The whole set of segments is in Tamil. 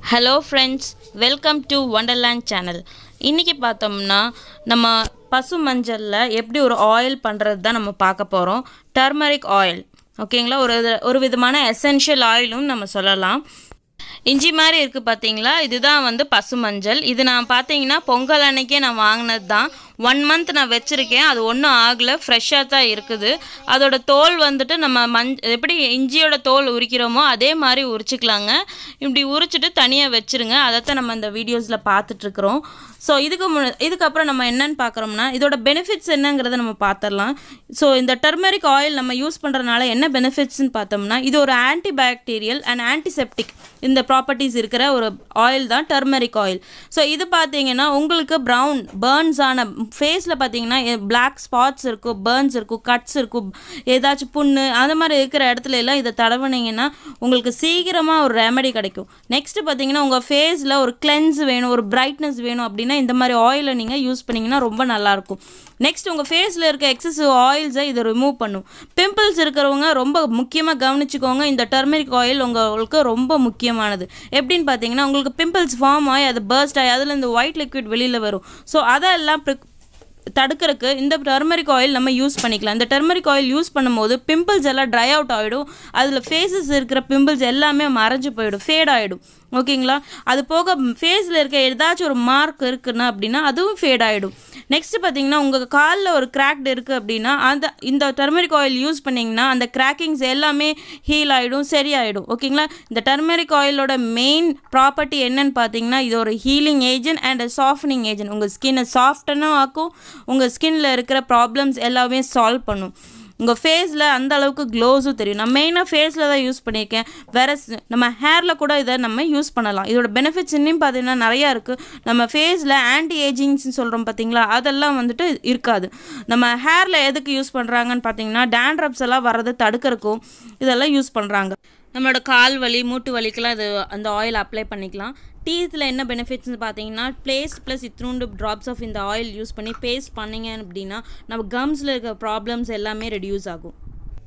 hello friends welcome to wonderland channel இன்றைக்கி பார்த்தோம்னா நம்ம பசு மஞ்சளில் எப்படி ஒரு ஆயில் பண்ணுறது தான் நம்ம பார்க்க போகிறோம் டர்மரிக் ஆயில் ஓகேங்களா ஒரு இது- ஒரு விதமான எசென்ஷியல் ஆயிலும் நம்ம சொல்லலாம் இஞ்சி மாதிரி இருக்குது பார்த்தீங்களா இதுதான் வந்து பசு மஞ்சள் இது நான் பார்த்தீங்கன்னா பொங்கல் அன்னைக்கே நான் வாங்கினது தான் ஒன் மந்த் நான் வச்சுருக்கேன் அது ஒன்றும் ஆகலை ஃப்ரெஷ்ஷாக தான் இருக்குது அதோட தோல் வந்துட்டு நம்ம மஞ் எப்படி இஞ்சியோட தோல் உரிக்கிறோமோ அதே மாதிரி உரிச்சிக்கலாங்க இப்படி உரிச்சிட்டு தனியாக வச்சுருங்க அதைத்தான் நம்ம இந்த வீடியோஸில் பார்த்துட்ருக்குறோம் ஸோ இதுக்கு முன்ன இதுக்கப்புறம் நம்ம என்னன்னு பார்க்குறோம்னா இதோட பெனிஃபிட்ஸ் என்னங்கிறத நம்ம பார்த்துடலாம் ஸோ இந்த டர்மரிக் ஆயில் நம்ம யூஸ் பண்ணுறதுனால என்ன பெனிஃபிட்ஸ்னு பார்த்தோம்னா இது ஒரு ஆன்டி பாக்டீரியல் அண்ட் ஆன்டிசெப்டிக் இந்த ப்ராப்பர்ட்டிஸ் இருக்கிற ஒரு ஆயில் தான் டர்மரிக் ஆயில் ஸோ இது பார்த்தீங்கன்னா உங்களுக்கு ப்ரௌன் பேர்ன்ஸ் ஆன ஃபேஸில் பார்த்தீங்கன்னா பிளாக் ஸ்பாட்ஸ் இருக்கும் பேர்ன்ஸ் இருக்கும் கட்ஸ் இருக்கும் ஏதாச்சும் புண்ணு அந்த மாதிரி இருக்கிற இடத்துல எல்லாம் இதை தடவுனீங்கன்னா உங்களுக்கு சீக்கிரமாக ஒரு ரெமெடி கிடைக்கும் நெக்ஸ்ட் பார்த்தீங்கன்னா உங்கள் ஃபேஸில் ஒரு கிளென்ஸ் வேணும் ஒரு பிரைட்னஸ் வேணும் அப்படின்னா இந்த மாதிரி ஆயிலை நீங்கள் யூஸ் பண்ணிங்கன்னா ரொம்ப நல்லாயிருக்கும் நெக்ஸ்ட் உங்கள் ஃபேஸில் இருக்க எக்ஸசிவ் ஆயில்ஸை இதை ரிமூவ் பண்ணும் பிம்பிள்ஸ் இருக்கிறவங்க ரொம்ப முக்கியமாக கவனிச்சுக்கோங்க இந்த டர்மரிக் ஆயில் உங்களுக்கு ரொம்ப முக்கியமானது எப்படின்னு பார்த்தீங்கன்னா உங்களுக்கு பிம்பிள்ஸ் ஃபார்ம் ஆகி அது பர்ஸ்ட் ஆகி அதில் இந்த ஒயிட் லிக்விட் வெளியில் வரும் ஸோ அதெல்லாம் ப்ரிக் தடுக்கிறதுக்கு இந்த டர்மரிக் ஆயில் நம்ம யூஸ் பண்ணிக்கலாம் இந்த டர்மரிக் ஆயில் யூஸ் பண்ணும்போது பிம்பிள்ஸ் எல்லாம் ட்ரை அவுட் ஆகிடும் அதில் ஃபேஸஸ் இருக்கிற பிம்பிள்ஸ் எல்லாமே மறைஞ்சு போயிடும் ஃபேட் ஆகிடும் ஓகேங்களா அது போக ஃபேஸில் இருக்க ஏதாச்சும் ஒரு மார்க் இருக்குன்னா அப்படின்னா அதுவும் ஃபேட் ஆகிடும் நெக்ஸ்ட் பார்த்தீங்கன்னா உங்கள் காலில் ஒரு கிராக்டு இருக்குது அப்படின்னா அந்த இந்த டர்மரிக் ஆயில் யூஸ் பண்ணிங்கன்னா அந்த கிராக்கிங்ஸ் எல்லாமே ஹீல் ஆகிடும் சரியாயிடும் ஓகேங்களா இந்த டர்மரிக் ஆயிலோட மெயின் ப்ராப்பர்ட்டி என்னன்னு பார்த்தீங்கன்னா இது ஒரு healing agent and softening agent உங்கள் ஸ்கின்னை சாஃப்டனும் ஆக்கும் உங்கள் ஸ்கின்ல இருக்கிற ப்ராப்ளம்ஸ் எல்லாமே சால்வ் பண்ணும் உங்கள் ஃபேஸில் அந்த அளவுக்கு க்ளோஸும் தெரியும் நான் மெயினாக ஃபேஸில் தான் யூஸ் பண்ணியிருக்கேன் வேற ஸ்- நம்ம ஹேரில் கூட இதை நம்ம யூஸ் பண்ணலாம் இதோட பெனிஃபிட்ஸ் இன்னும் பார்த்தீங்கன்னா நிறையா இருக்குது நம்ம ஃபேஸில் ஆன்டி ஏஜிங்ஸ்னு சொல்கிறோம் பார்த்தீங்களா அதெல்லாம் வந்துட்டு இருக்காது நம்ம ஹேரில் எதுக்கு யூஸ் பண்ணுறாங்கன்னு பார்த்தீங்கன்னா டேண்ட்ரப்ஸ் எல்லாம் வர்றதை தடுக்கிறதுக்கும் இதெல்லாம் யூஸ் பண்ணுறாங்க நம்மளோட கால் வலி மூட்டு வலிக்கெல்லாம் இது அந்த ஆயில் அப்ளை பண்ணிக்கலாம் டீத்தில் என்ன பெனிஃபிட்ஸ்னு பார்த்தீங்கன்னா பேஸ்ட் ப்ளஸ் இத்தினூண்டு ட்ராப்ஸ் ஆஃப் இந்த ஆயில் யூஸ் பண்ணி பேஸ்ட் பண்ணீங்க அப்படின்னா நம்ம கம்ஸில் இருக்க ப்ராப்ளம்ஸ் எல்லாமே ரெடியூஸ் ஆகும்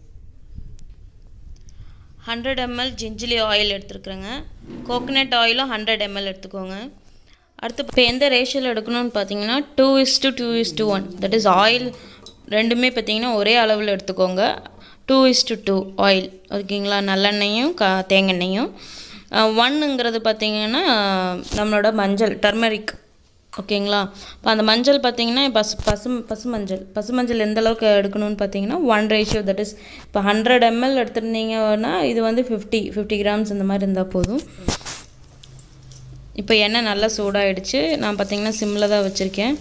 ஹண்ட்ரட் எம்எல் ஜிஞ்சிலி ஆயில் எடுத்துருக்குறேங்க கோகனட் ஆயிலும் ஹண்ட்ரட் எம்எல் எடுத்துக்கோங்க அடுத்து இப்போ எந்த ரேஷியோவில் எடுக்கணும்னு பார்த்தீங்கன்னா two is to two is to one that is oil ரெண்டுமே பார்த்தீங்கன்னா ஒரே அளவில் எடுத்துக்கோங்க two is to two oil ஓகேங்களா நல்லெண்ணெயும் க தேங்காய் ஒன்னுங்கிறது பார்த்தீங்கன்னா நம்மளோட மஞ்சள் டர்மரிக் ஓகேங்களா இப்போ அந்த மஞ்சள் பார்த்தீங்கன்னா பசு பசு பசு மஞ்சள் பசு மஞ்சள் எந்த அளவுக்கு எடுக்கணும்னு பார்த்தீங்கன்னா ஒன் ரேஷியோ தட் இஸ் இப்போ ஹண்ட்ரட் எம்எல் எடுத்திருந்தீங்கன்னா இது வந்து ஃபிஃப்டி ஃபிஃப்டி கிராம்ஸ் இந்த மாதிரி இருந்தால் போதும் இப்போ எண்ணெய் நல்லா சூடாயிடுச்சு நான் பார்த்தீங்கன்னா சிம்மில் தான் வச்சுருக்கேன்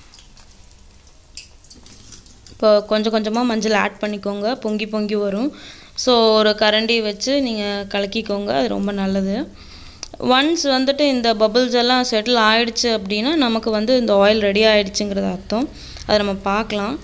இப்போ கொஞ்சம் கொஞ்சமாக மஞ்சள் ஆட் பண்ணிக்கோங்க பொங்கி பொங்கி வரும் ஸோ ஒரு கரண்டி வச்சு நீங்கள் கலக்கிக்கோங்க அது ரொம்ப நல்லது ஒன்ஸ் வந்துட்டு இந்த பபிள்ஸ் எல்லாம் செட்டில் ஆயிடுச்சு அப்படின்னா நமக்கு வந்து இந்த ஆயில் ரெடி ஆயிடுச்சுங்கிறது அர்த்தம் அதை நம்ம பார்க்கலாம்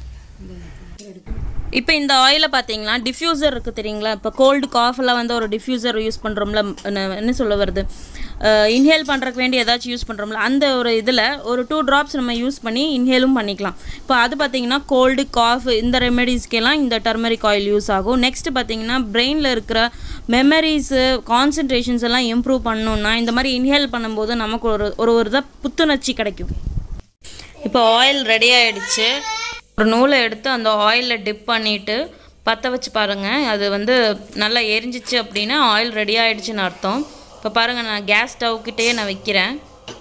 இப்போ இந்த ஆயிலை பார்த்தீங்கன்னா டிஃப்யூசர் இருக்குது தெரியுங்களா இப்போ கோல்டு காஃபெல்லாம் வந்து ஒரு டிஃப்யூசர் யூஸ் பண்ணுறோம்ல என்ன சொல்ல வருது இன்ஹேல் பண்ணுறக்கு வேண்டி ஏதாச்சும் யூஸ் பண்ணுறோம்ல அந்த ஒரு இதில் ஒரு டூ ட்ராப்ஸ் நம்ம யூஸ் பண்ணி இன்ஹேலும் பண்ணிக்கலாம் இப்போ அது பார்த்தீங்கன்னா கோல்டு காஃப் இந்த ரெமெடிஸ்க்கெல்லாம் இந்த டர்மரிக் ஆயில் யூஸ் ஆகும் நெக்ஸ்ட் பார்த்தீங்கன்னா பிரெயினில் இருக்கிற மெமரிஸு கான்சன்ட்ரேஷன்ஸ் எல்லாம் இம்ப்ரூவ் பண்ணணுன்னா இந்த மாதிரி இன்ஹேல் பண்ணும்போது நமக்கு ஒரு ஒரு ஒரு இதாக புத்துணர்ச்சி கிடைக்கும் இப்போ ஆயில் ரெடி ஆயிடுச்சு ஒரு நூலை எடுத்து அந்த ஆயிலில் டிப் பண்ணிவிட்டு பற்ற வச்சு பாருங்கள் அது வந்து நல்லா எரிஞ்சிச்சு அப்படின்னா ஆயில் ரெடி ஆயிடுச்சுன்னு அர்த்தம் இப்போ பாருங்கள் நான் கேஸ் ஸ்டவ்கிட்டே நான் வைக்கிறேன்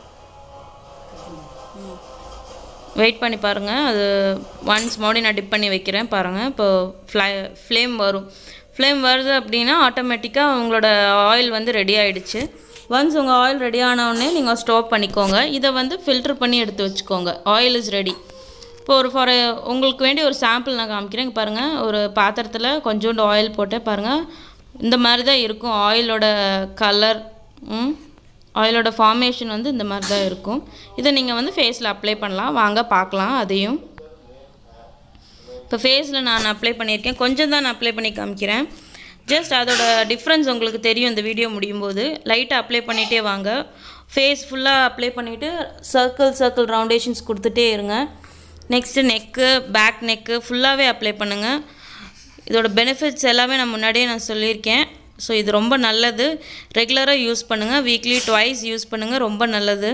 வெயிட் பண்ணி பாருங்கள் அது ஒன்ஸ் மறுபடியும் நான் டிப் பண்ணி வைக்கிறேன் பாருங்கள் இப்போ ஃப்ளை ஃப்ளேம் வரும் ஃப்ளேம் வருது அப்படின்னா ஆட்டோமேட்டிக்காக உங்களோட ஆயில் வந்து ரெடி ஆயிடுச்சு ஒன்ஸ் உங்கள் ஆயில் ரெடி ஆனவுடனே நீங்கள் ஸ்டோப் பண்ணிக்கோங்க இதை வந்து ஃபில்டர் பண்ணி எடுத்து வச்சுக்கோங்க ஆயில் இஸ் ரெடி இப்போ ஒரு ஃபார் உங்களுக்கு வேண்டி ஒரு சாம்பிள் நான் காமிக்கிறேன் இங்க பாருங்கள் ஒரு பாத்திரத்தில் கொஞ்சோண்டு ஆயில் போட்டு பாருங்கள் இந்த மாதிரி தான் இருக்கும் ஆயிலோட கலர் ஆயிலோட ஃபார்மேஷன் வந்து இந்த மாதிரி தான் இருக்கும் இதை நீங்கள் வந்து ஃபேஸில் அப்ளை பண்ணலாம் வாங்க பார்க்கலாம் அதையும் இப்போ ஃபேஸில் நான் அப்ளை பண்ணியிருக்கேன் கொஞ்சம் தான் நான் அப்ளை பண்ணி காமிக்கிறேன் ஜஸ்ட் அதோட டிஃப்ரென்ஸ் உங்களுக்கு தெரியும் இந்த வீடியோ முடியும் போது லைட்டாக அப்ளை பண்ணிகிட்டே வாங்க ஃபேஸ் ஃபுல்லாக அப்ளை பண்ணிவிட்டு சர்க்கிள் சர்க்கிள் ரவுண்டேஷன்ஸ் கொடுத்துட்டே இருங்க நெக்ஸ்ட்டு நெக்கு பேக் நெக்கு ஃபுல்லாகவே அப்ளை பண்ணுங்கள் இதோட பெனிஃபிட்ஸ் எல்லாமே நான் முன்னாடியே நான் சொல்லியிருக்கேன் ஸோ இது ரொம்ப நல்லது ரெகுலராக யூஸ் பண்ணுங்கள் வீக்லி ட்வைஸ் யூஸ் பண்ணுங்கள் ரொம்ப நல்லது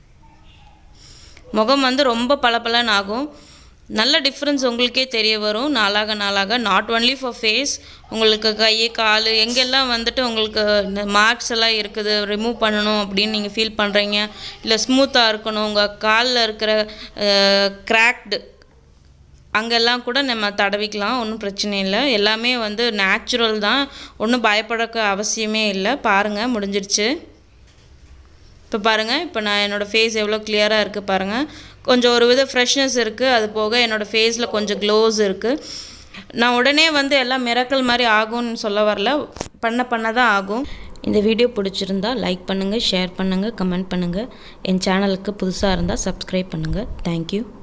முகம் வந்து ரொம்ப பளபளன்னு ஆகும் நல்ல டிஃப்ரென்ஸ் உங்களுக்கே தெரிய வரும் நாளாக நாளாக நாட் ஒன்லி ஃபார் ஃபேஸ் உங்களுக்கு கை கால் எங்கெல்லாம் வந்துட்டு உங்களுக்கு இந்த மார்க்ஸ் எல்லாம் இருக்குது ரிமூவ் பண்ணணும் அப்படின்னு நீங்கள் ஃபீல் பண்ணுறீங்க இல்லை ஸ்மூத்தாக இருக்கணும் உங்கள் காலில் இருக்கிற கிராக்டு அங்கெல்லாம் கூட நம்ம தடவிக்கலாம் ஒன்றும் பிரச்சனை இல்லை எல்லாமே வந்து நேச்சுரல் தான் ஒன்றும் பயப்படக்க அவசியமே இல்லை பாருங்கள் முடிஞ்சிடுச்சு இப்போ பாருங்கள் இப்போ நான் என்னோடய ஃபேஸ் எவ்வளோ கிளியராக இருக்குது பாருங்கள் கொஞ்சம் ஒரு வித ஃப்ரெஷ்னஸ் இருக்குது அது போக என்னோடய ஃபேஸில் கொஞ்சம் க்ளோஸ் இருக்குது நான் உடனே வந்து எல்லாம் மிரக்கல் மாதிரி ஆகும்னு சொல்ல வரல பண்ண பண்ண தான் ஆகும் இந்த வீடியோ பிடிச்சிருந்தா லைக் பண்ணுங்கள் ஷேர் பண்ணுங்கள் கமெண்ட் பண்ணுங்கள் என் சேனலுக்கு புதுசாக இருந்தால் சப்ஸ்கிரைப் பண்ணுங்கள் தேங்க்யூ